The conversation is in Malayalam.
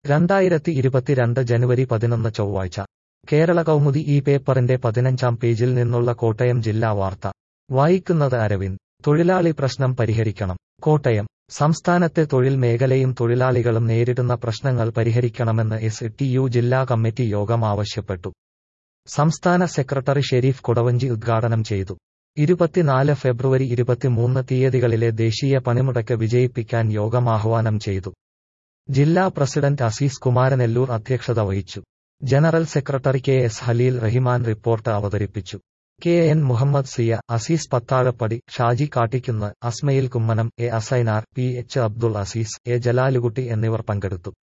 രണ്ടായിരത്തി ഇരുപത്തിരണ്ട് ജനുവരി പതിനൊന്ന് ചൊവ്വാഴ്ച കേരള കൗമുദി ഈ പേപ്പറിന്റെ പതിനഞ്ചാം പേജിൽ നിന്നുള്ള കോട്ടയം ജില്ലാ വാർത്ത വായിക്കുന്നത് അരവിന്ദ് തൊഴിലാളി പ്രശ്നം പരിഹരിക്കണം കോട്ടയം സംസ്ഥാനത്തെ തൊഴിൽ മേഖലയും തൊഴിലാളികളും നേരിടുന്ന പ്രശ്നങ്ങൾ പരിഹരിക്കണമെന്ന് എസ് ടി യു ജില്ലാ കമ്മിറ്റി യോഗം ആവശ്യപ്പെട്ടു സംസ്ഥാന സെക്രട്ടറി ഷെരീഫ് കൊടവഞ്ചി ഉദ്ഘാടനം ചെയ്തു ഇരുപത്തിനാല് ഫെബ്രുവരി ഇരുപത്തിമൂന്ന് തീയതികളിലെ ദേശീയ പണിമുടക്ക് വിജയിപ്പിക്കാൻ യോഗം ആഹ്വാനം ചെയ്തു ജില്ലാ പ്രസിഡന്റ് അസീസ് കുമാരനെല്ലൂർ അധ്യക്ഷത വഹിച്ചു general secretary K S Haleel Rahiman report അവതരിപ്പിച്ചു K N Muhammad Siya Azeez Pathazhappadi Shaji Kattikkunnu Ismail Kummanam A Asainar P H Abdul Azeez A Jalalukutty എന്നിവർ പങ്കെടുത്തു